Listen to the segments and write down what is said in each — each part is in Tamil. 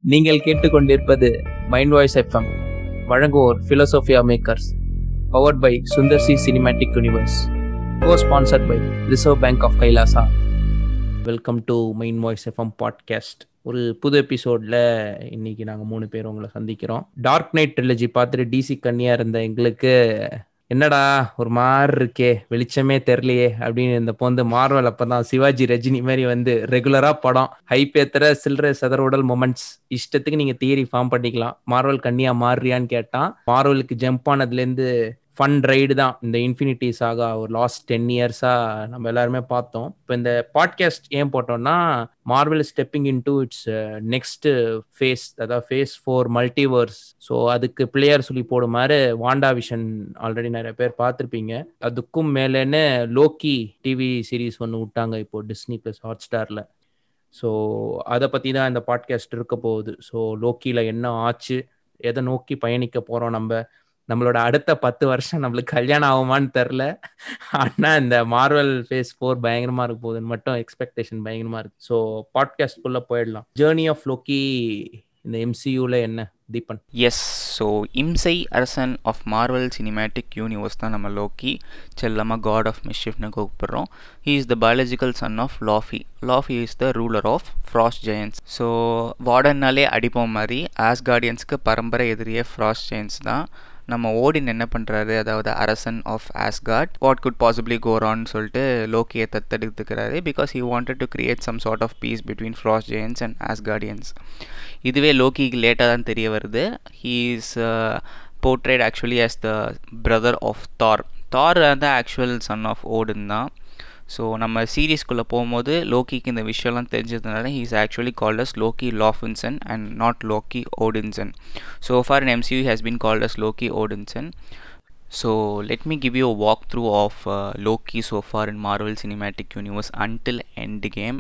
நீங்கள் கேட்டுக்கொண்டிருப்பது மைண்ட் வாய்ஸ் எஃப்எம் வழங்குவோர் Philosophia makers powered by Sundar C cinematic universe co sponsored by reserve bank of Kailasa welcome to mind voice FM podcast ஒரு புது எபிசோடில் இன்னைக்கு நாங்கள் மூணு பேர் உங்களை சந்திக்கிறோம் டார்க் நைட் ட்ரிலஜி பார்த்துட்டு டிசி கன்னியாக இருந்த எங்களுக்கு என்னடா ஒரு மாதிரி இருக்கே வெளிச்சமே தெரிலையே அப்படின்னு இருந்தப்போ வந்து மார்வல் அப்பதான் சிவாஜி ரஜினி மாதிரி வந்து ரெகுலரா படம் ஹைப் ஏத்துற சில்லற செதறுடல் மொமெண்ட்ஸ் இஷ்டத்துக்கு நீங்க தியரி ஃபார்ம் பண்ணிக்கலாம் மார்வல் கன்னியா மாறுறியான்னு கேட்டான் மார்வலுக்கு ஜம்ப் ஆனதுல இருந்து ஃபன் ரைடு தான் இந்த இன்ஃபினிட்டி சாகா ஒரு லாஸ்ட் டென் இயர்ஸா நம்ம எல்லாருமே பார்த்தோம் இப்போ இந்த பாட்காஸ்ட் ஏன் போட்டோம்னா Marvel stepping in to its next phase அதாவது ஃபேஸ் ஃபோர் மல்டிவர்ஸ் ஸோ அதுக்கு பிளேயர் சொல்லி போடுமாறு வாண்டா விஷன் ஆல்ரெடி நிறைய பேர் பார்த்துருப்பீங்க அதுக்கும் மேலேன்னு லோக்கி டிவி சீரீஸ் ஒன்று விட்டாங்க இப்போ டிஸ்னி ப்ளஸ் ஹாட் ஸ்டாரில் ஸோ அதை பற்றி தான் இந்த பாட்காஸ்ட் இருக்க போகுது ஸோ லோக்கியில் என்ன ஆச்சு எதை நோக்கி பயணிக்க போகிறோம் நம்ம நம்மளோட அடுத்த பத்து வருஷம் நம்மளுக்கு கல்யாணம் ஆகுமான்னு தெரில ஆனால் இந்த மார்வல் ஃபேஸ் ஃபோர் பயங்கரமாக இருக்க போகுதுன்னு மட்டும் எக்ஸ்பெக்டேஷன் பயங்கரமாக இருக்கு ஸோ பாட்காஸ்ட்குள்ளே போயிடலாம் ஜேர்னி ஆஃப் லோக்கி இந்த எம்சியூவில் என்ன தீபன் எஸ் ஸோ இம்சை அரசன் ஆஃப் மார்வல் சினிமேட்டிக் யூனிவர்ஸ் தான் நம்ம லோக்கி செல்லமாக காட் ஆஃப் மிஷிஃப்னு கூப்பிடுறோம் he is the biological son of Laufey Laufey is the ruler of frost giants so வார்டன்னாலே அடிப்போம் மாதிரி ஆஸ் கார்டியன்ஸ்க்கு பரம்பரை எதிரியே ஃப்ராஸ்ட் ஜெயன்ஸ் தான் நம்ம ஓடின் என்ன பண்ணுறாரு அதாவது அரசன் of Asgard what good possibly கோரான்னு சொல்லிட்டு லோக்கியை தத்தெடுத்துக்கிறாரு because he wanted to create some sort of peace between frost giants and Asgardians இதுவே லோக்கிக்கு லேட்டாக தான் தெரிய வருது he is portrayed actually as the brother of Thor Thor வந்து ஆக்சுவல் சன் ஆஃப் ஓடுன் தான் ஸோ நம்ம சீரீஸ்குள்ளே போகும்போது லோக்கிக்கு இந்த விஷயம்லாம் தெரிஞ்சதுனால he is actually called as Loki Laufeyson and not Loki Odinson so far in MCU has been called as Loki Odinson so let me give you a walk through of Loki so far in Marvel cinematic universe until Endgame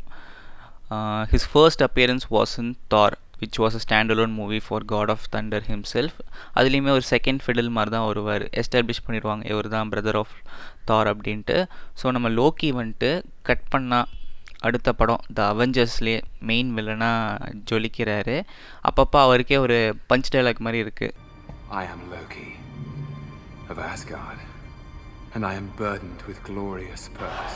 his first appearance was in Thor which was a stand alone movie for god of thunder himself அதுலேயுமே ஒரு செகண்ட் ஃபிடில் மாதிரி தான் வருவார் எஸ்டாப்ளிஷ் பண்ணிடுவாங்க இவர் தான் பிரதர் ஆஃப் தார் அப்படின்ட்டு ஸோ நம்ம லோக்கி வந்துட்டு கட் பண்ணால் அடுத்த படம் த அவெஞ்சர்ஸ்லேயே மெயின் வில்லனாக ஜொலிக்கிறாரு அப்பப்போ அவருக்கே ஒரு பஞ்ச் டைலாக் மாதிரி இருக்குது I am Loki of Asgard, and I am burdened with glorious purpose.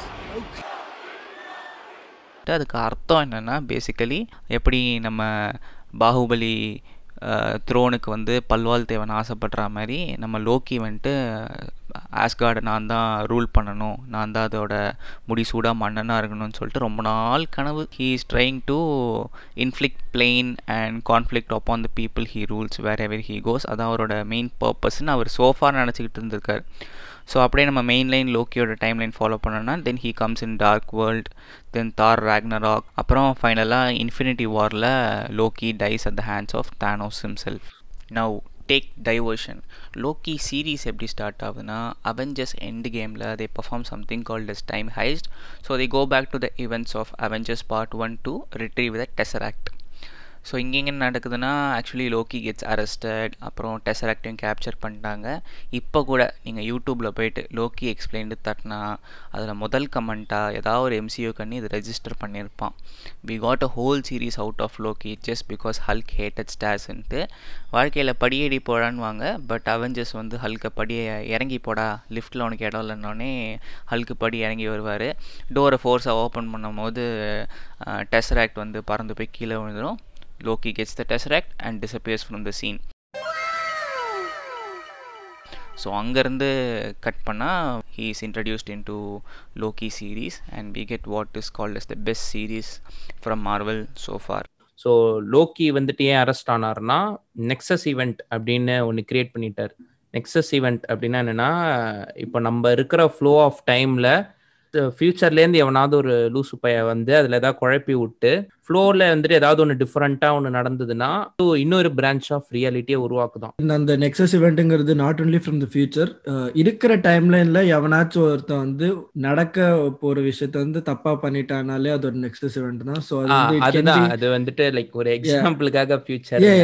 அதுக்கு அர்த்தம் என்னென்னா பேசிக்கலி எப்படி நம்ம பாகுபலி த்ரோனுக்கு வந்து பல்வால் தேவன் ஆசைப்படுற மாதிரி நம்ம லோக்கி வந்துட்டு ஆஸ்கார்டை நான் தான் ரூல் பண்ணணும் நான் தான் அதோட முடிசூடாக மன்னனாக இருக்கணும்னு சொல்லிட்டு ரொம்ப நாள் கனவு he is trying to inflict pain and conflict upon the people he rules wherever he goes அதான் அவரோட மெயின் பர்பஸ்ன்னு அவர் சோஃபார் நினச்சிக்கிட்டு இருந்திருக்கார் ஸோ அப்படியே நம்ம மெயின் லைன் லோக்கியோட டைம் லைன் ஃபாலோ பண்ணோன்னா then he comes in dark world then Thor Ragnarok அப்புறம் ஃபைனலாக இன்ஃபினிட்டி வாரில் Loki dies at the hands of Thanos himself now take diversion Loki series எப்படி ஸ்டார்ட் ஆகுதுன்னா அவெஞ்சர்ஸ் எண்ட் கேமில் they perform something called as time heist so they go back to the events of Avengers part one to retrieve the Tesseract so இங்கே எங்கே நடக்குதுன்னா ஆக்சுவலி லோக்கி கெட்ஸ் அரெஸ்டட் அப்புறம் டெசராக்டையும் கேப்சர் பண்ணிட்டாங்க இப்போ கூட நீங்கள் யூடியூப்பில் போயிட்டு லோக்கி எக்ஸ்பிளைன்டு தட்டினா அதில் முதல் கமெண்ட்டாக ஏதாவது ஒரு எம்சிஓ கண்ணி இது ரெஜிஸ்டர் பண்ணியிருப்பான் we got a whole series out of Loki just because Hulk hated ஸ்டார்ஸ்ன்ட்டு வாழ்க்கையில் படியேடி போடான்னு வாங்க பட் அவெஞ்சர்ஸ் வந்து ஹல்கை படியை இறங்கி போடா லிஃப்ட்டில் உனக்கு இடம் இல்லைன்னொடனே ஹல்க்கு படி இறங்கி வருவார் டோரை ஃபோர்ஸாக ஓப்பன் பண்ணும் போது டெசராக்ட் வந்து பறந்து போய் கீழே விழுந்துடும் Loki gets the Tesseract and disappears from the scene. So அங்கேருந்து கட் பண்ணால் he is introduced in to Loki series and we get what is called as the best series from Marvel so far so Loki வந்துட்டு ஏன் அரெஸ்ட் ஆனார்னா நெக்ஸஸ் ஈவெண்ட் அப்படின்னு ஒன்று கிரியேட் பண்ணிட்டார் நெக்ஸஸ் ஈவெண்ட் அப்படின்னா என்னென்னா இப்போ நம்ம இருக்கிற ஃப்ளோ ஆஃப் டைமில் ஃபியூச்சர்லேருந்து எவனாவது ஒரு லூசு பைய வந்து அதில் ஏதாவது குழப்பி விட்டு ஃப்ளோரில் வந்துட்டு ஏதாவது ஒன்று டிஃப்ரெண்ட்டாக ஒன்று நடந்ததுன்னா இன்னொரு பிரான்ச் ஆஃப் ரியாலிட்டியை உருவாக்குதான் இந்த அந்த நெக்ஸஸ் இவெண்ட்டுங்கிறது not only from the future இருக்கிற டைம்லைன்ல எவனாச்சும் ஒருத்தன் வந்து நடக்க போற விஷயத்த வந்து தப்பா பண்ணிட்டானாலே அது ஒரு நெக்ஸஸ் இவெண்ட் தான் ஸோ அது வந்து it can அதுதான் be- அது வந்துட்டு லைக் ஒரு எக்ஸாம்பிளுக்காக ஃபியூச்சர் Yeah, yeah.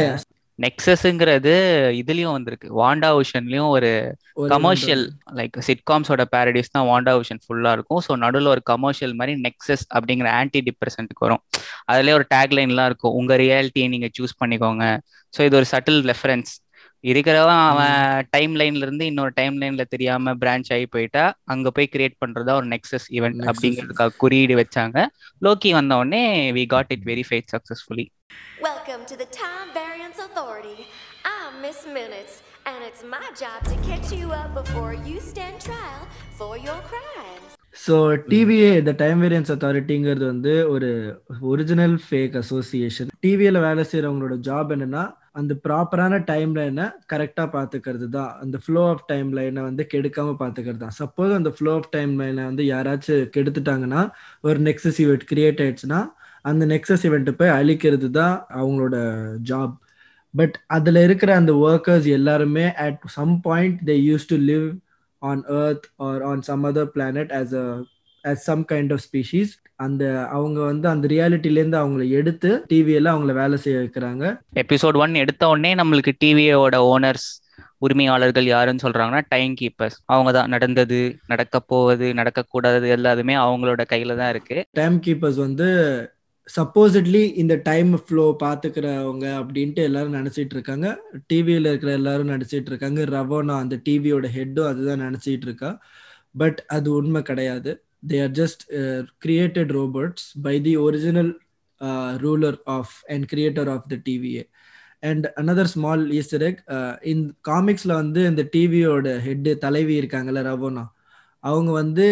நெக்ஸஸ்ங்கிறது இதுலயும் வந்திருக்கு வாண்டா ஓஷன்லயும் ஒரு ஒரு கமர்ஷியல் லைக் சிட்காம்ஸோட பேரடிஸ் தான் வாண்டா ஓஷன் ஃபுல்லா இருக்கும் ஸோ நடுவில் ஒரு கமர்ஷியல் மாதிரி நெக்ஸஸ் அப்படிங்கிற ஆன்டி டிப்ரெசன்ட்டுக்கு வரும் அதுலேயே ஒரு டேக்லைன்லாம் இருக்கும் உங்க ரியாலிட்டியை நீங்க சூஸ் பண்ணிக்கோங்க ஸோ இது ஒரு சட்டில் ரெஃபரன்ஸ் இருக்கிறவன் அவன் டைம் லைன்ல இருந்து இன்னொரு டைம் லைன்ல தெரியாம பிரான்ச் ஆகி போயிட்டா அங்க போய் கிரியேட் பண்றதா ஒரு நெக்ஸஸ் ஈவெண்ட் Nexus. அப்படிங்கிறதுக்காக குறியீடு வச்சாங்க லோக்கி வந்த உடனே we got it verified successfully Welcome to the Time Variance Authority. I'm Miss Minutes, and it's my job to catch you up before you stand trial for your crimes. So TVA இந்த டைம் வேரியன்ஸ் அத்தாரிட்டிங்கிறது வந்து ஒரு ஒரிஜினல் ஃபேக் அசோசியேஷன் டிவியில் வேலை செய்கிறவங்களோட ஜாப் என்னன்னா அந்த ப்ராப்பரான டைம் லைனை கரெக்டாக பார்த்துக்கிறது தான் அந்த ஃப்ளோ ஆஃப் டைம் லைனை வந்து கெடுக்காம பார்த்துக்கிறது தான் சப்போஸ் அந்த ஃப்ளோ ஆஃப் டைம் லைனை வந்து யாராச்சும் கெடுத்துட்டாங்கன்னா ஒரு நெக்ஸஸ் ஈவெண்ட் கிரியேட் ஆயிடுச்சுன்னா அந்த நெக்ஸஸ் ஈவெண்ட்டை போய் அழிக்கிறது தான் அவங்களோட ஜாப் பட் அதில் இருக்கிற அந்த ஒர்க்கர்ஸ் எல்லாருமே at some point they use to live on earth or on some other planet as a as some kind of species அந்த அவங்க வந்து அந்த ரியாலிட்டிலேருந்து அவங்கள எடுத்து டிவியில் அவங்கள வேலை செய்ய வைக்கிறாங்க எபிசோட் ஒன் எடுத்த உடனே நம்மளுக்கு டிவியோட ஓனர்ஸ் உரிமையாளர்கள் யாருன்னு சொல்றாங்கன்னா டைம் கீப்பர்ஸ் அவங்க தான் நடந்தது நடக்க போவது நடக்கக்கூடாதது எல்லாதுமே அவங்களோட கையில தான் இருக்கு டைம் கீப்பர்ஸ் வந்து சப்போசிட்லி இந்த டைம் ஃப்ளோ பார்த்துக்கிறவங்க அப்படின்ட்டு எல்லாரும் நினச்சிட்டு இருக்காங்க டிவியில் இருக்கிற எல்லாரும் நினச்சிட்டு இருக்காங்க ரவோனா அந்த டிவியோட ஹெட்டும் அதுதான் நினச்சிட்டு இருக்கா பட் அது உண்மை கிடையாது they are just created robots by the original ruler of and creator of the TVA and another small Easter egg இந்த காமிக்ஸில் வந்து இந்த டிவியோட ஹெட்டு தலைவி இருக்காங்கல்ல ரவோனா அவங்க வந்து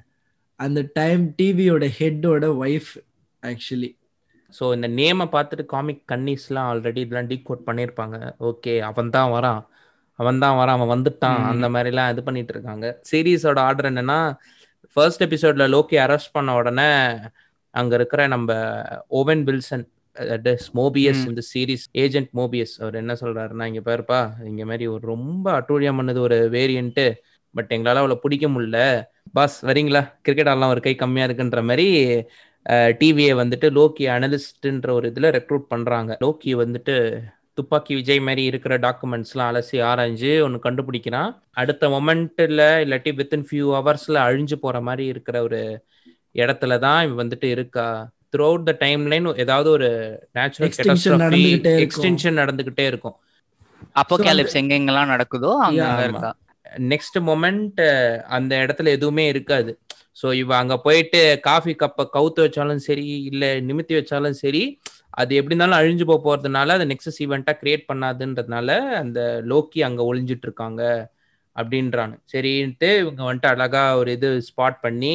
அந்த டைம் டிவியோட ஹெட்டோட ஒய்ஃப் ஆக்சுவலி ஸோ இந்த நேமை பார்த்துட்டு காமிக் கன்னிஸ்லாம் ஆல்ரெடி இதெல்லாம் டீகோட் பண்ணியிருப்பாங்க ஓகே அவன் தான் வரான் அவன் தான் வரான் அவன் வந்துட்டான் ம். அந்த மாதிரிலாம் இது பண்ணிட்டு இருக்காங்க சீரீஸோட ஆர்டர் என்னன்னா ஃபர்ஸ்ட் எபிசோட்ல லோக்கி அரெஸ்ட் பண்ண உடனே அங்க இருக்கிற நம்ம ஓவன் வில்சன் மோபியஸ் ம். இந்த சீரிஸ் ஏஜென்ட் மோபியஸ் அவர் என்ன சொல்றாருன்னா இங்க பாருப்பா இங்க மாதிரி ஒரு ரொம்ப அட்டூழியம் பண்ணது ஒரு வேரியன்ட்டு பட் எங்களால அவ்வளோ பிடிக்க முடியல பாஸ் வரீங்களா கிரிக்கெட் ஆடலாம் ஒரு கை கம்மியா இருக்குன்ற மாதிரி டிவியை வந்துட்டு லோக்கி அனலிஸ்ட்ன்ற ஒரு இதில் ரெக்ரூட் பண்ணுறாங்க லோக்கி வந்துட்டு துப்பாக்கி விஜய் மாதிரி இருக்கிற டாக்குமெண்ட்ஸ்லாம் அலசி ஆராய்ஞ்சு ஒன்று கண்டுபிடிக்கிறான் அடுத்த மொமெண்ட்டில் இல்லாட்டி வித்தின் ஃபியூ ஹவர்ஸில் அழிஞ்சு போகிற மாதிரி இருக்கிற ஒரு இடத்துல தான் இவன் வந்துட்டு இருக்கா throughout the time line ஏதாவது ஒரு நேச்சுரல் Extinction நடந்துகிட்டே இருக்கும். எக்ஸ்டென்ஷன் நடந்துகிட்டே இருக்கும் அப்போ கேலிப்ஸ் எங்கெங்கெல்லாம் நடக்குதோ அங்க Yeah, அங்க ஆமா. இருக்கா நெக்ஸ்ட் மொமெண்ட் அந்த இடத்துல எதுவுமே இருக்காது ஸோ இவ அங்க போயிட்டு காஃபி கப்பை கவுத்து வச்சாலும் சரி இல்ல நிமித்தி வச்சாலும் சரி அது எப்படி இருந்தாலும் அழிஞ்சு போக போறதுனால அது நெக்ஸஸ் ஈவெண்ட்டா கிரியேட் பண்ணாதுன்றதுனால அந்த லோக்கி அங்க ஒளிஞ்சிட்டு இருக்காங்க அப்படின்றானு சரின்ட்டு இவங்க வந்துட்டு அழகா ஒரு இது ஸ்பாட் பண்ணி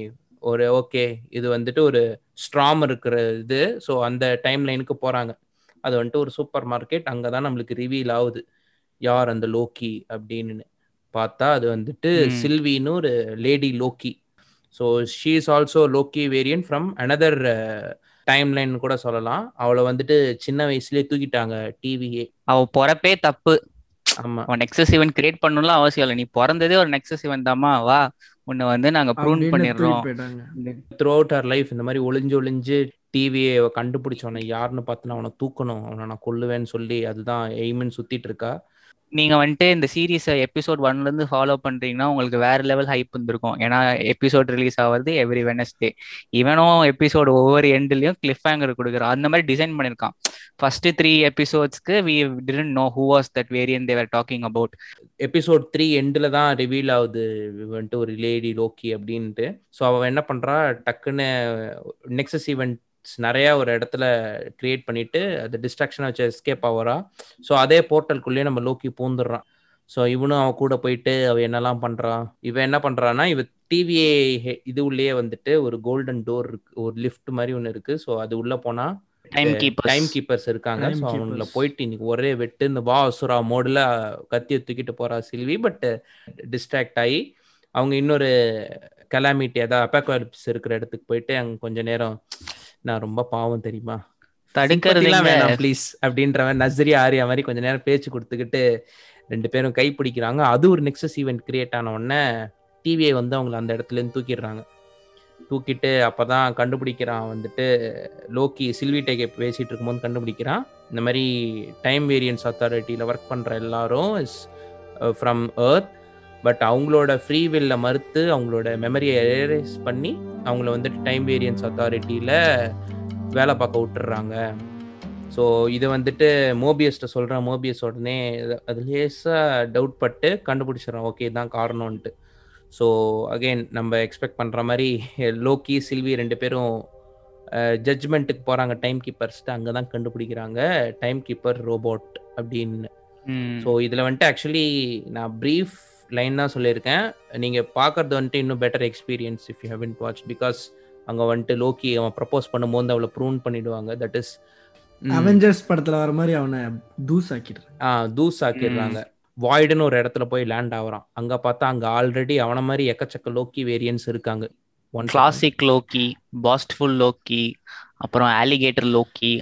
ஒரு ஓகே இது வந்துட்டு ஒரு ஸ்ட்ராம் இருக்கிற இது ஸோ அந்த டைம் லைனுக்கு போறாங்க அது வந்துட்டு ஒரு சூப்பர் மார்க்கெட் அங்கதான் நம்மளுக்கு ரிவீல் ஆகுது யார் அந்த லோக்கி அப்படின்னு பார்த்தா அது வந்துட்டு ம். சில்வின்னு ஒரு lady Loki so she is also Loki variant from another time line கூட சொல்லலாம் அவளை வந்துட்டு சின்ன வயசுலயே தூக்கிட்டாங்க டிவியே அவ பிறப்பே தப்பு ஆமா அவன் நெக்ஸஸ் ஈவென்ட் கிரியேட் பண்ணணும்லாம் அவசியம் இல்லை நீ பிறந்ததே ஒரு நெக்ஸஸ் ஈவென்ட் தாமா வா உன்னை வந்து நாங்க ப்ரூன் அப்படின்னு பண்ணிடுறோம் தூக்கிட்டு போயிட்டாங்க த்ரூ அவுட் ஹர் லைஃப் இந்த மாதிரி ஒளிஞ்சு ஒளிஞ்சு டிவியை கண்டுபிடிச்சவனை யாருன்னு பார்த்து அவனை தூக்கணும் அவனை நான் கொல்லுவேன்னு சொல்லி அதுதான் எய்ம்னு சுத்திட்டு இருக்கா நீங்க வந்துட்டு இந்த சீரீஸை எபிசோட் ஒன்ல இருந்து ஃபாலோ பண்றீங்கன்னா உங்களுக்கு வேற லெவல் ஹைப் இருந்திருக்கும் ஏன்னா எபிசோட் ரிலீஸ் ஆகுறது எவ்ரி வெனஸ்டே இவனும் எபிசோட் ஒவ்வொரு எண்ட்லயும் கிளிஃப் ஹேங்கர் கொடுக்குறான் அந்த மாதிரி டிசைன் பண்ணிருக்கான் ஃபர்ஸ்ட் த்ரீ எபிசோட்ஸ்க்கு we didn't know who was that variant they were talking about episode three எண்டில் தான் ரிவீல் ஆகுது இவ வந்துட்டு ஒரு லேடி லோக்கி அப்படின்ட்டு ஸோ அவள் என்ன பண்ணுறா டக்குன்னு நெக்ஸஸ் ஈவெண்ட்ஸ் நிறைய ஒரு இடத்துல கிரியேட் பண்ணிட்டு அது டிஸ்ட்ராக்ஷனை வச்சு எஸ்கேப் ஆகிறா ஸோ அதே போர்ட்டலுக்குள்ளேயே நம்ம லோக்கி பூந்துடுறான் ஸோ இவனும் அவன் கூட போயிட்டு அவ என்னெல்லாம் பண்றான் இவன் என்ன பண்றான்னா இவ டிவிஏ இது உள்ளேயே வந்துட்டு ஒரு கோல்டன் டோர் இருக்கு ஒரு லிஃப்ட் மாதிரி ஒன்று இருக்கு ஸோ அது உள்ள போனா டைம் கீப்பர் டைம் கீப்பர்ஸ் இருக்காங்க Time ஸோ அவங்கள keepers. போயிட்டு இன்னைக்கு ஒரே வெட்டு இந்த வா அசுரா மோடில் கத்தியை தூக்கிட்டு போறா சில்வி பட் டிஸ்ட்ராக்ட் ஆகி அவங்க இன்னொரு கலாமிட்டி அதாவது அப்பாகாலிப்ஸ் இருக்கிற இடத்துக்கு போயிட்டு அங்க கொஞ்ச நேரம் நான் ரொம்ப பாவம் தெரியுமா தடுக்கிறது Sympathy-லாம் எங்க? வேணாம் ப்ளீஸ் அப்படின்றவன் நஸ்ரி ஆரியா மாதிரி கொஞ்ச நேரம் பேச்சு கொடுத்துக்கிட்டு ரெண்டு பேரும் கை பிடிக்கிறாங்க அது ஒரு நெக்ஸஸ் ஈவெண்ட் கிரியேட் ஆன உடனே டிவியை வந்து அவங்கள அந்த இடத்துல இருந்து தூக்கிடுறாங்க தூக்கிட்டு அப்பதான் கண்டுபிடிக்கிறான் வந்துட்டு லோக்கி சில்விட்டேக்கை பேசிட்டு இருக்கும்போது கண்டுபிடிக்கிறான் இந்த மாதிரி டைம் வேரியன்ஸ் அத்தாரிட்டியில் ஒர்க் பண்ணுற எல்லாரும் இஸ் ஃப்ரம் earth பட் அவங்களோட ஃப்ரீ வில்ல மறுத்து அவங்களோட மெமரியை எரேஸ் பண்ணி அவங்கள வந்துட்டு டைம் வேரியன்ஸ் அத்தாரிட்டியில் வேலை பார்க்க விட்டுறாங்க ஸோ இது வந்துட்டு மோபியஸ்ட்ட சொல்கிறேன் மோபியஸ் உடனே அது- அது லேசாக டவுட் பட்டு கண்டுபிடிச்சிடறான் ஓகே தான் காரணம்ன்ட்டு ஸோ அகைன் நம்ம எக்ஸ்பெக்ட் பண்ணுற மாதிரி லோக்கி சில்வி ரெண்டு பேரும் ஜட்ஜ்மெண்ட்டுக்கு போகிறாங்க டைம் கீப்பர்ஸ்ட்டு அங்கே தான் கண்டுபிடிக்கிறாங்க டைம் கீப்பர் ரோபோட் அப்படின்னு ம். ஸோ இதில் வந்துட்டு ஆக்சுவலி நான் ப்ரீஃப் லைன் தான் சொல்லியிருக்கேன் நீங்கள் பார்க்கறது வந்துட்டு இன்னும் better experience if you haven't watch because அங்கே வந்துட்டு லோக்கி அவன் ப்ரப்போஸ் பண்ணும்போது அவளை ப்ரூன் பண்ணிடுவாங்க தட் இஸ் அவெஞ்சர்ஸ் படத்துல வர மாதிரி அவனை தூஸ் ஆக்கிடுறேன் ஆ தூஸ் ஆக்கிடுறாங்க வாய்டுன்னு ஒரு இடத்துல போய் லேண்ட் ஆகுறான் அங்கே பார்த்தா அங்கே ஆல்ரெடி அவன மாதிரி எக்கச்சக்க லோக்கி வேரியன்ஸ் இருக்காங்க one classic Loki boastful Loki அப்புறம் ஆலிகேட்டர் லோக்கி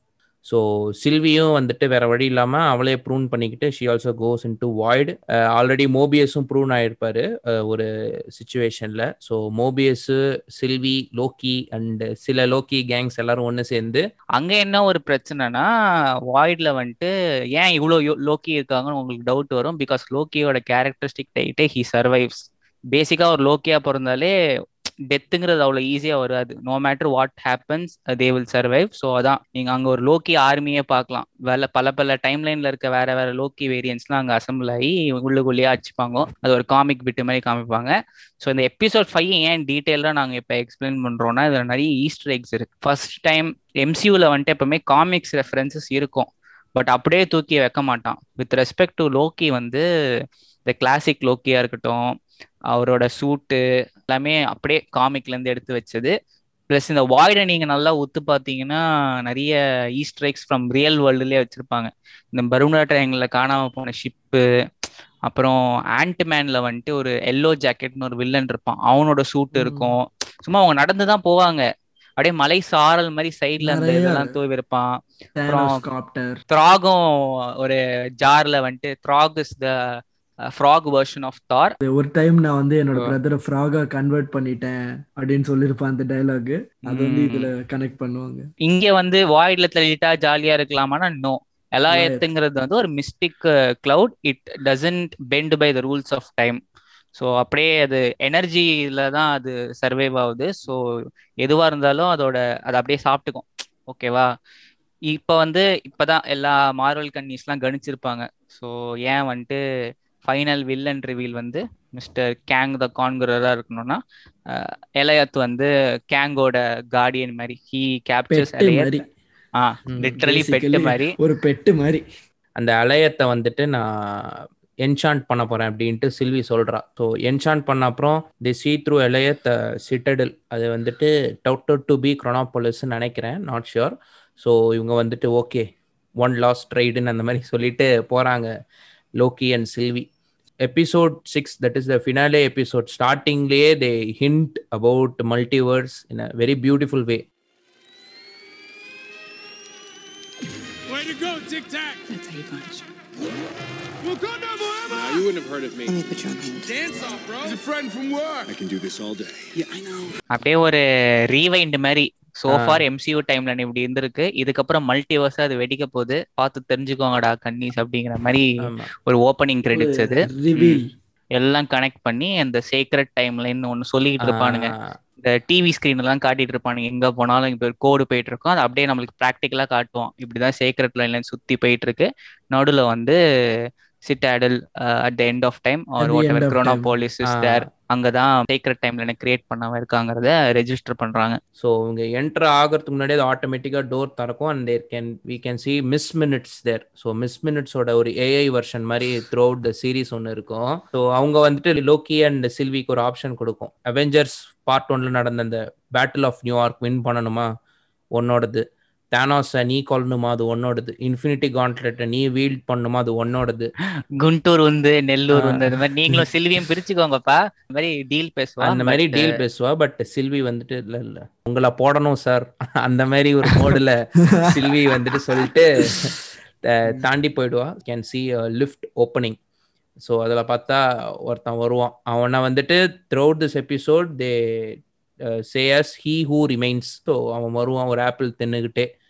ஸோ சில்வியும் வந்துட்டு வேற வழி இல்லாமல் அவளே ப்ரூன் பண்ணிக்கிட்டு she also goes in to void already மோபியஸும் ப்ரூன் ஆயிருப்பாரு அஹ், ஒரு சுச்சுவேஷனில் so Mobius Sylvie Loki and சில லோக்கி கேங்ஸ் எல்லாரும் ஒன்று சேர்ந்து அங்க என்ன ஒரு பிரச்சனைனா வாய்ட்ல வந்துட்டு ஏன் இவ்வளோ லோக்கி இருக்காங்கன்னு உங்களுக்கு டவுட் வரும் பிகாஸ் லோக்கியோட கேரக்டரிஸ்டிக் டைட்டே ஹி சர்வைவ்ஸ் பேசிக்கா ஒரு லோக்கியா பிறந்தாலே டெத்துங்கிறது அவ்வளோ ஈஸியாக வராது no matter what happens they will survive so அதான் நீங்கள் அங்கே ஒரு லோக்கி ஆர்மியே பார்க்கலாம் வேலை பல பல டைம் லைனில் இருக்க வேற வேற லோக்கி வேரியன்ஸ்லாம் அங்கே அசம்பிள் ஆகி உள்ளுக்குள்ளேயே அடிச்சுப்பாங்க அது ஒரு காமிக் பிட்டு மாதிரி காமிப்பாங்க ஸோ இந்த எபிசோட் ஃபைவ் ஏன் டீட்டெயிலாக நாங்கள் இப்போ எக்ஸ்பிளைன் பண்ணுறோம்னா இதில் நிறைய ஈஸ்டர் எக்ஸ் இருக்கு ஃபர்ஸ்ட் டைம் எம்சியூவில் வந்துட்டு எப்பவுமே காமிக்ஸ் ரெஃபரன்சஸ் இருக்கும் பட் அப்படியே தூக்கி வைக்க மாட்டான் வித் ரெஸ்பெக்ட் டு லோக்கி வந்து இந்த கிளாசிக் லோக்கியா இருக்கட்டும் அவரோட சூட்டு எல்லாமே அப்படியே காமிக்லேருந்து எடுத்து வச்சது ப்ளஸ் இந்த வாய்டை நீங்கள் நல்லா ஒத்து பார்த்தீங்கன்னா நிறைய ஈஸ்ட்ரைக்ஸ் ஃப்ரம் ரியல் வேர்ல்டுலேயே வச்சுருப்பாங்க இந்த பருணா ட்ரையங்களில் காணாமல் போன ஷிப்பு அப்புறம் ஆன்ட்மேன்ல வந்துட்டு ஒரு எல்லோ ஜாக்கெட்னு ஒரு வில்லன் இருப்பான் அவனோட சூட் ம். இருக்கும் சும்மா அவங்க நடந்து தான் போவாங்க அப்படியே மலை சாரல் மாதிரி சைட்ல அந்த நிறைய இதெல்லாம் தூவி இருப்பான் தேனோஸ் காப்டர் த்ராகும் ஒரு ஜார்ல வந்துட்டு Throg is the frog version of Thor ஒரு டைம் நான் வந்து என்னோட ஆ. பிரதரை ஃப்ராகா கன்வெர்ட் பண்ணிட்டேன் அப்படின்னு சொல்லியிருப்பான் அந்த டைலாக் அது வந்து ம். இதுல கனெக்ட் பண்ணுவாங்க இங்க வந்து வாய்ட்ல தள்ளிட்டா ஜாலியா இருக்கலாமானா நோ எலாயத்துங்கிறது வந்து ஒரு mystic cloud it doesn't bend by the rules of time so அப்படியே அது எனர்ஜியில தான் அது சர்வைவ் ஆகுது ஸோ எதுவாக இருந்தாலும் அதோட அதை அப்படியே சாப்பிட்டுக்கும் ஓகேவா இப்போ வந்து இப்போதான் எல்லா மார்வல் கன்னிஸ்லாம் கணிச்சிருப்பாங்க ஸோ ஏன் வந்துட்டு ஃபைனல் வில்லன் ரிவீல் வந்து மிஸ்டர் கேங் த கான்குரராக இருக்கணும்னா எலையத் வந்து கேங்கோட கார்டியன் மாதிரி ஹீ கேப்சர்ஸ் பெட்டு எலையத் மாதிரி ஆ ம். லிட்ரலி பெட்டு Basically, மாதிரி ஒரு பெட்டு மாதிரி அந்த அலையத்தை வந்துட்டு நான் என்ஷாண்ட் பண்ண போறேன் அப்படின்ட்டு சில்வி சொல்றா ஸோ என்ஷாண்ட் பண்ண அப்புறம் தி சீ த்ரூ எலையத் சிட்டடில் அது வந்துட்டு டவுட் டு பி க்ரோனாபோலிஸ்ன்னு நினைக்கிறேன் நாட் ஷியோர் ஸோ இவங்க வந்துட்டு ஓகே ஒன் லாஸ்ட் ரைடுன்னு அந்த மாதிரி சொல்லிட்டு போறாங்க Loki and Sylvie episode six that is the finale episode ஸ்டார்டிங்லேயே they hint about multiverse in a very beautiful way Way to go, Tic Tac! That's how you punish. Wakanda forever! Now, you wouldn't have heard of me. Let me put you on hold. Dance off, bro! He's a friend from work! I can do this all day. Yeah, I know. அப்படியே ஒரு ரீவைண்ட் மாதிரி ஆ. சோஃபார் எம்சியூ டைம்ல இப்படி இருந்திருக்கு இதுக்கப்புறம் மல்டிவர்ஸ் அது வெடிக்க போகுது பார்த்து தெரிஞ்சுக்கோங்கடா கன்னிஸ் அப்படிங்கிற மாதிரி ஆமா ஒரு ஓப்பனிங் கிரெடிட்ஸ் அது ரிவீல் எல்லாம் கனெக்ட் பண்ணி அந்த சேக்ரெட் டைம்லைன் ஒன்று சொல்லிக்கிட்டு இருப்பானுங்க ஆ, இந்த டிவி ஸ்க்ரீன் எல்லாம் காட்டிட்டு இருப்பானுங்க எங்க போனாலும் இப்போ ஒரு கோடு போயிட்டு இருக்கும் அது அப்படியே நம்மளுக்கு ப்ராக்டிக்கலா காட்டுவோம் இப்படிதான் சேக்ரெட் லைன்ல சுத்தி போயிட்டு இருக்கு நடுவுல வந்து citadel at the end of time At or the what end ever of Chronopolis is ah. There அங்கதான் சேக்ரெட் டைம்ல எனக்கு கிரியேட் பண்ணவன் இருக்காங்கிறத ரெஜிஸ்டர் பண்றாங்க ஸோ இவங்க என்டர் ஆகிறதுக்கு முன்னாடி அது ஆட்டோமேட்டிக்காக டோர் திறக்கும் and there can we can see Miss Minutes there so Miss மினிட்ஸோட ஒரு ஏஐ வெர்ஷன் மாதிரி த்ரூ அவுட் த சீரிஸ் ஒன்று இருக்கும் ஸோ அவங்க வந்துட்டு லோக்கி அண்ட் சில்விக்கு ஒரு ஆப்ஷன் கொடுக்கும் அவெஞ்சர்ஸ் பார்ட் ஒன்ல நடந்த அந்த பேட்டில் ஆஃப் நியூயார்க் வின் பண்ணணுமா உன்னோடது தேனாஸை நீ கொல்லணுமா அது உன்னோடது இன்ஃபினிட்டி கான்ட்லெட்டை நீ வீல்ட் பண்ணணுமா அது உன்னோடது குண்டூர் வந்து நெல்லூர் ஆ. வந்து இந்த மாதிரி நீங்களும் சில்வியும் பிரிச்சுக்கோங்கப்பா இந்த மாதிரி டீல் பேசுவா அந்த மாதிரி but, டீல் பேசுவா பட் சில்வி வந்துட்டு இல்ல இல்ல உங்களை போடணும் சார் அந்த மாதிரி ஒரு மோடுல சில்வி வந்துட்டு சொல்லிட்டு அஹ், தாண்டி போயிடுவா can see lift opening so அதில் பார்த்தா ஒருத்தன் வருவான் அவனை வந்துட்டு throughout this episode they says he who remains so அவன் வருவான் ஒரு ஆப்பிள் தின்னுக்கிட்டே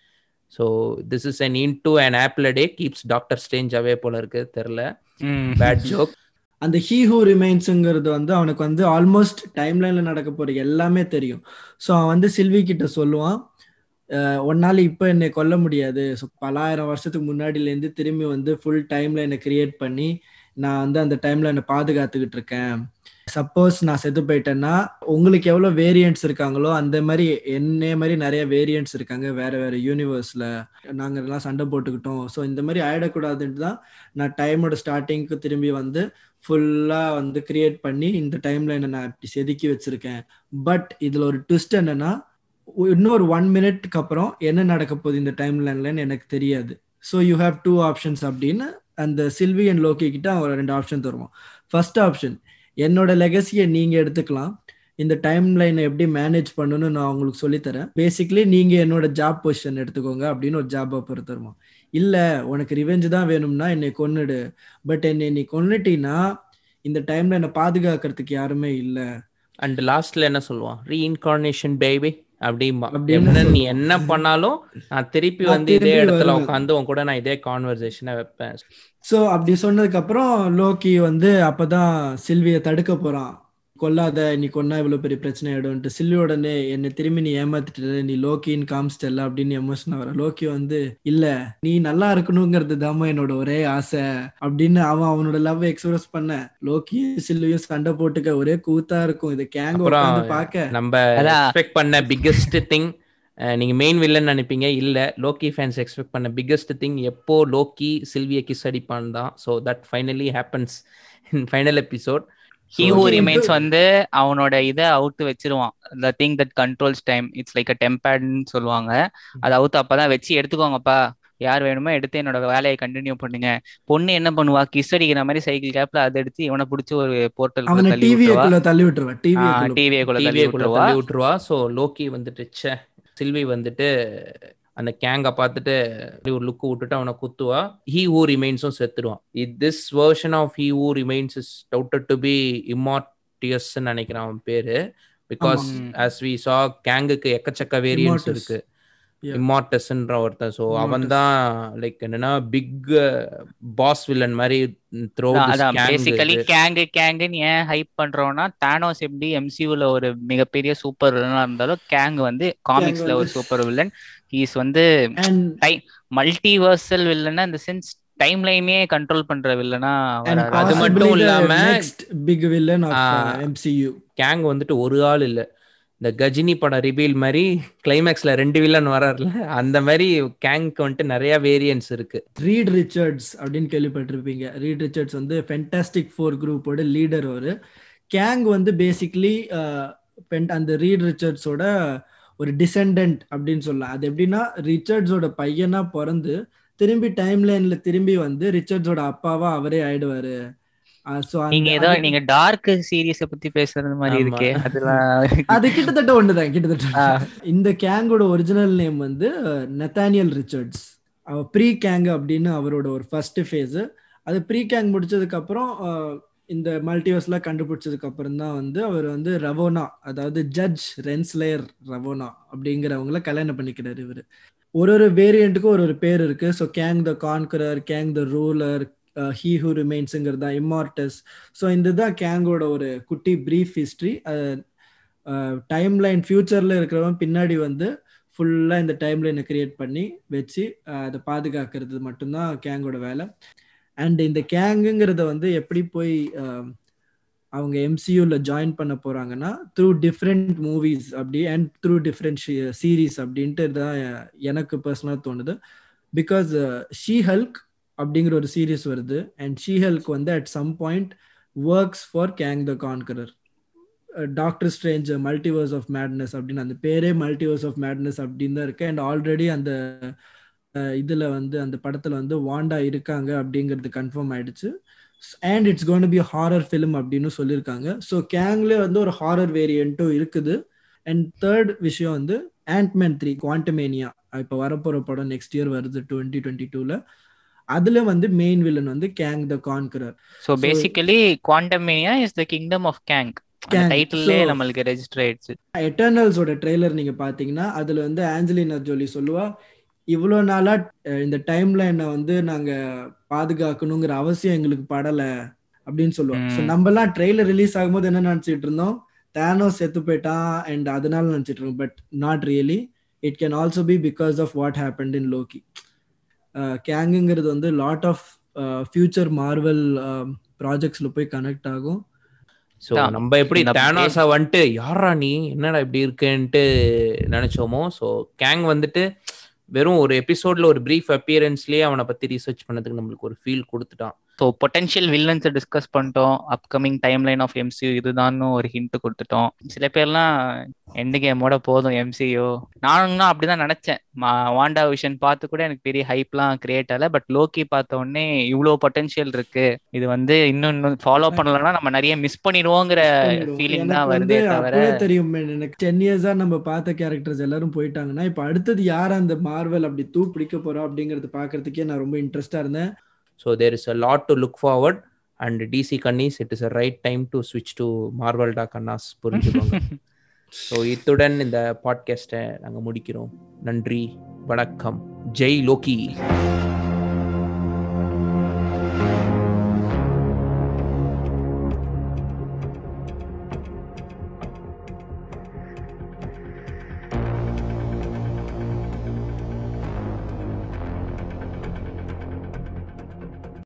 so this is an in to an apple day keeps Doctor Strange away போல இருக்கு தெரில பேட் ஜோக் அந்த ஹீ ஹூ ரிமைன்ஸுங்கிறது வந்து அவனுக்கு வந்து ஆல்மோஸ்ட் டைம் லைன்ல நடக்க போற எல்லாமே தெரியும் ஸோ அவன் வந்து சில்வி கிட்ட சொல்லுவான் "அஹ், உன்னால இப்போ என்னை கொல்ல முடியாது ஸோ பலாயிரம் வருஷத்துக்கு முன்னாடிலேருந்து திரும்பி வந்து ஃபுல் டைம் லைனை கிரியேட் பண்ணி நான் வந்து அந்த டைம்ல என்னை பாதுகாத்துக்கிட்டு இருக்கேன் சப்போஸ் நான் செத்து போயிட்டேன்னா உங்களுக்கு எவ்வளோ வேரியன்ட்ஸ் இருக்காங்களோ அந்த மாதிரி என்னைய மாதிரி நிறைய வேரியன்ட்ஸ் இருக்காங்க வேற வேற யூனிவர்ஸ்ல நாங்க எல்லாம் சண்டை போட்டுக்கிட்டோம் ஸோ இந்த மாதிரி ஆயிடக்கூடாதுன்ட்டு தான் நான் டைமோட ஸ்டார்டிங்க்கு திரும்பி வந்து ஃபுல்லா வந்து கிரியேட் பண்ணி இந்த டைம் லைனை நான் இப்படி செதுக்கி வச்சிருக்கேன் பட் இதுல ஒரு ட்விஸ்ட் என்னன்னா இன்னொரு ஒன் மினிட்க்கு அப்புறம் என்ன நடக்க போகுது இந்த டைம் லைன்லன்னு எனக்கு தெரியாது so you have two options அப்படின்னு அந்த சில்வி அண்ட் லோக்கி கிட்ட அவன் ரெண்டு ஆப்ஷன் தருவான் ஃபர்ஸ்ட் ஆப்ஷன் என்னோட லெகசியை நீங்க எடுத்துக்கலாம் இந்த டைம் லைனை எப்படி மேனேஜ் பண்ணணும்னு நான் உங்களுக்கு சொல்லித்தரேன் பேசிக்கலி நீங்க என்னோட ஜாப் பொசிஷன் எடுத்துக்கோங்க அப்படின்னு ஒரு ஜாப் ஆஃபர் தருவான் இல்ல உனக்கு ரிவெஞ்ச் தான் வேணும்னா என்னை கொன்னுடு பட் என்னை நீ கொன்னுட்டீன்னா இந்த டைம்ல என்னை பாதுகாக்கிறதுக்கு யாருமே இல்ல அண்ட் லாஸ்ட்ல என்ன சொல்லுவான் ரீஇன்கார்னேஷன் பேபி அப்படிம்பா அப்படின்னு என்ன நீ சொல்லுவான். என்ன பண்ணாலும் நான் திருப்பி நான் வந்து இதே திரும்பி இடத்துல வருவேன். உட்காந்து உன் கூட நான் இதே கான்வர்சேஷனை வைப்பேன் ஸோ அப்படி சொன்னதுக்கு அப்புறம் லோக்கி வந்து அப்பதான் சில்வியை தடுக்க போறான் கொல்லாத நீ கொன்னா இவ்வளவு பெரிய பிரச்சனை ஆயிடும்ட்டு சில்வி உடனே என்னை திரும்பி நீ ஏமாத்திட்டு நீ லோக்கின்னு காமிச்சிட்டல அப்படின்னு எமோஷன் வர லோக்கி வந்து இல்ல நீ நல்லா இருக்கணுங்கிறது தாம்மா என்னோட ஒரே ஆசை அப்படின்னு அவன் அவனோட லவ் எக்ஸ்பிரஸ் பண்ண லோக்கி சில்வியும் சண்டை போட்டுக்க ஒரே கூத்தா இருக்கும் இது கேங் அப்புறம் உட்காந்து பாக்க நம்ம அதான். எக்ஸ்பெக்ட் பண்ண பிக்கெஸ்ட் திங் நீங்க மெயின் வில்லன் நினைப்பீங்க இல்ல லோக்கி ஃபேன்ஸ் எக்ஸ்பெக்ட் பண்ண பிக்கெஸ்ட் திங் எப்போ லோக்கி சில்விய கிஸ் அடிப்பான் தான் so that finally happens in final episode he who Okay, remains into- வந்து அவனோட இதை அவுத்து வச்சிருவான் the thing that controls time it's like a டெம்பேர்ட்னு சொல்லுவாங்க அதை அவுத்து அப்பதான் வச்சு எடுத்துக்கோங்கப்பா யார் வேணுமோ எடுத்து என்னோட வேலையை கண்டினியூ பண்ணுங்க பொண்ணு என்ன பண்ணுவா கிஸ் அடிக்கிற மாதிரி சைக்கிள் கேப்ல அதை எடுத்து இவனை பிடிச்சி ஒரு போர்ட்டல் அவனை தள்ளி விட்டுருவா டிவிஏக்குள்ள தள்ளி விட்டுருவா டிவிஏக்குள்ள டிவிஏக்குள்ள தள்ளி டிவிஏக்குள்ள விட்டுருவா தள்ளி விட்டுருவா ஸோ லோக்கி வந்துட்டு ச்சே சில்வி வந்துட்டு அந்த கேங்கை பார்த்துட்டு அப்படி ஒரு லுக்கு விட்டுட்டு அவனை குத்துவா ஹீ ஹூ ரிமைன்ஸும் செத்துருவான் it this version of he who remains is doubted to be Immortus நினைக்கிறேன் அவன் பேரு பிகாஸ் ஆமா. ஆஸ் வி சா கேங்குக்கு எக்கச்சக்க வேரியன்ஸ் Immortus. இருக்கு Yeah. இம்மார்டஸ்ன்ற ஒருத்தன் ஸோ Immortus. அவன் தான் லைக் என்னன்னா பிக் பாஸ் வில்லன் மாதிரி த்ரோ அதான் பேசிக்கலி கேங்கு கேங்குன்னு ஏன் ஹைப் பண்றோம்னா தானோஸ் எப்படி எம்சியூல ஒரு மிகப்பெரிய சூப்பர் வில்லனா இருந்தாலும் கேங் வந்து காமிக்ஸ்ல ஒரு வந்து- சூப்பர் வில்லன் ஹீஸ் வந்து அண்ட் மல்டிவர்சல் வில்லனா இந்த சென்ஸ் டைம் லைனே கண்ட்ரோல் பண்ற வில்லனா வராது அது மட்டும் இல்லாம- next big villain of ah. MCU Kang வந்துட்டு ஒரு ஆள் இல்ல இந்த கஜினி படம் ரிவீல் மாதிரி கிளைமேக்ஸ்ல ரெண்டு வில்லன் வராருல அந்த மாதிரி கேங்க்கு வந்துட்டு நிறைய வேரியன்ஸ் இருக்கு ரீட் ரிச்சர்ட்ஸ் அப்படின்னு கேள்விப்பட்டிருப்பீங்க ரீட் ரிச்சர்ட்ஸ் வந்து ஃபென்டாஸ்டிக் ஃபோர் குரூப்போட லீடர் ஒரு கேங் வந்து பேசிக்லி அந்த ரீட் ரிச்சர்ட்ஸோட ஒரு டிசெண்டன்ட் அப்படின்னு சொல்லலாம் அது எப்படின்னா ரிச்சர்ட்ஸோட பையனா பிறந்து திரும்பி டைம் லைன்ல திரும்பி வந்து ரிச்சர்ட்ஸோட அப்பாவா அவரே ஆயிடுவாரு ஸோ நீங்க ஏதோ நீங்க டார்க் சீரியஸ பத்தி பேசுறது மாதிரி ஆமா. இருக்கே அதெல்லாம் அது கிட்டத்தட்ட ஒண்ணுதான் கிட்டத்தட்ட ஆ. இந்த கேங்கோட ஒரிஜினல் நேம் வந்து நெத்தானியல் ரிச்சர்ட்ஸ் அவர் ப்ரீ கேங் அப்படின்னு அவரோட ஒரு ஃபர்ஸ்ட் ஃபேஸ் அது ப்ரீ கேங் முடிச்சதுக்கு அப்புறம் அஹ், இந்த மல்டிவர்ஸ்லாம் கண்டுபிடிச்சதுக்கு அப்புறம் தான் வந்து அவர் வந்து ரவோனா அதாவது ஜட்ஜ் ரென்ஸ்லேயர் ரவோனா அப்படிங்கிறவங்கள கல்யாணம் பண்ணிக்கிறாரு இவர் ஒரு ஒரு வேரியண்ட்டுக்கும் ஒரு ஒரு பேர் இருக்கு so Kang the conqueror Kang the ruler he who ரிமைன்ஸுங்கிறது தான் இம்மார்டஸ் ஸோ இந்த தான் கேங்கோட ஒரு குட்டி ப்ரீஃப் ஹிஸ்ட்ரி டைம் லைன் ஃபியூச்சரில் இருக்கிறவன் பின்னாடி வந்து ஃபுல்லாக இந்த டைம் லைனை கிரியேட் பண்ணி வச்சு அஹ், அதை பாதுகாக்கிறது மட்டும்தான் கேங்கோட வேலை அண்ட் இந்த கேங்குங்கிறத வந்து எப்படி போய் அஹ், அவங்க எம்சியூவில் ஜாயின் பண்ண போகிறாங்கன்னா த்ரூ டிஃப்ரெண்ட் மூவிஸ் அப்படி அண்ட் த்ரூ டிஃப்ரெண்ட் சீரீஸ் அப்படின்ட்டு தான் எனக்கு பர்சனலாக தோணுது பிகாஸ் ஷீ ஹல்க் அப்படிங்கிற ஒரு சீரீஸ் வருது அண்ட் ஷீ ஹல்க் வந்து at some point works for Kang the conqueror Doctor Strange multiverse of madness அப்படின்னு அந்த பேரே மல்டிவர்ஸ் ஆஃப் மேட்னஸ் அப்படின்னு தான் இருக்கு அண்ட் ஆல்ரெடி அந்த அஹ், இதுல வந்து அந்த படத்துல வந்து வாண்டா இருக்காங்க அப்படிங்கிறது கன்ஃபார்ம் ஆயிடுச்சு and it's gonna be horror film அப்படின்னு சொல்லியிருக்காங்க ஸோ கேங்ல வந்து ஒரு ஹாரர் வேரியண்ட்டும் இருக்குது அண்ட் தேர்ட் விஷயம் வந்து ஆண்ட்மேன் த்ரீ குவாண்டமேனியா இப்போ வரப்போற படம் நெக்ஸ்ட் இயர் வருது டுவெண்ட்டி டுவெண்ட்டி டூல அதுல வந்து மெயின் வில்லன் வந்து Kang the conqueror so basically Quantumania is the kingdom of Kang Kang. டைட்டில்லே So- நம்மளுக்கு ரெஜிஸ்டர் ஆயிடுச்சு எட்டர்னல்ஸோட ட்ரெய்லர் நீங்க பாத்தீங்கன்னா அதுல வந்து ஆஞ்சலினா ஜோலி சொல்லுவா இவ்வளோ நாளா அஹ், இந்த டைம்ல என்ன வந்து நாங்க பாதுகாக்கணுங்கிற அவசியம் எங்களுக்கு படல அப்படின்னு சொல்லுவோம் ஸோ ம். நம்மலாம் ட்ரெய்லர் ரிலீஸ் ஆகும்போது என்ன நினைச்சிட்டு இருந்தோம் தேனோ செத்து போயிட்டான் அண்ட் அதனால நினைச்சிட்டு இருக்கோம் but not really it can also be because of what happened in Loki கேங்குங்கிறது வந்து லாட் ஆஃப் ஃபியூச்சர் மார்வல் ப்ராஜெக்ட்ஸ்ல போய் கனெக்ட் ஆகும் ஸோ தான். நம்ம எப்படி இந்த தேனாஸா வந்துட்டு யாரா நீ என்னடா இப்படி இருக்குன்ட்டு நினைச்சோமோ ஸோ கேங் வந்துட்டு வெறும் ஒரு எபிசோட்ல ஒரு பிரீஃப் அப்பியரன்ஸ்லயே அவனை பத்தி ரிசர்ச் பண்ணதுக்கு நம்மளுக்கு ஒரு ஃபீல் கொடுத்துட்டான் ஸோ பொட்டன்ஷியல் வில்லன்ஸை டிஸ்கஸ் பண்ணிட்டோம் upcoming time line of MCU இதுதான்னு ஒரு ஹிண்ட் கொடுத்துட்டோம் சில பேர்லாம் எண்டு கேமோட போதும் எம்சியூ நானும் அப்படிதான் நினைச்சேன் மா- வாண்டா விஷன் பார்த்து கூட எனக்கு பெரிய ஹைப்லாம் கிரியேட் ஆகல பட் லோக்கி பார்த்த உடனே இவ்வளோ பொட்டன்ஷியல் இருக்கு இது வந்து இன்னும் இன்னும் ஃபாலோ பண்ணலன்னா நம்ம நிறைய மிஸ் பண்ணிடுவோங்கிற பண்ணிடுவோம். ஃபீலிங் எனக்கு தான் வந்து வருதே தவிர அப்பவே தெரியும் man. எனக்கு டென் இயர்ஸா நம்ம பார்த்த கேரக்டர்ஸ் எல்லாரும் போயிட்டாங்கன்னா இப்ப அடுத்தது யார் அந்த மார்வல் அப்படி தூ பிடிக்க போறா அப்படிங்கறது பாக்குறதுக்கே நான் ரொம்ப இன்ட்ரெஸ்டா இருந்தேன் so there is a lot to look forward and DC கன்னிஸ் it is a right time to ஸ்விட்ச் டு மார்வல்டா கண்ணாஸ் புரிஞ்சுக்கோங்க ஸோ இத்துடன் இந்த பாட்காஸ்ட்டை நாங்கள் முடிக்கிறோம் நன்றி வணக்கம் ஜெய் லோக்கி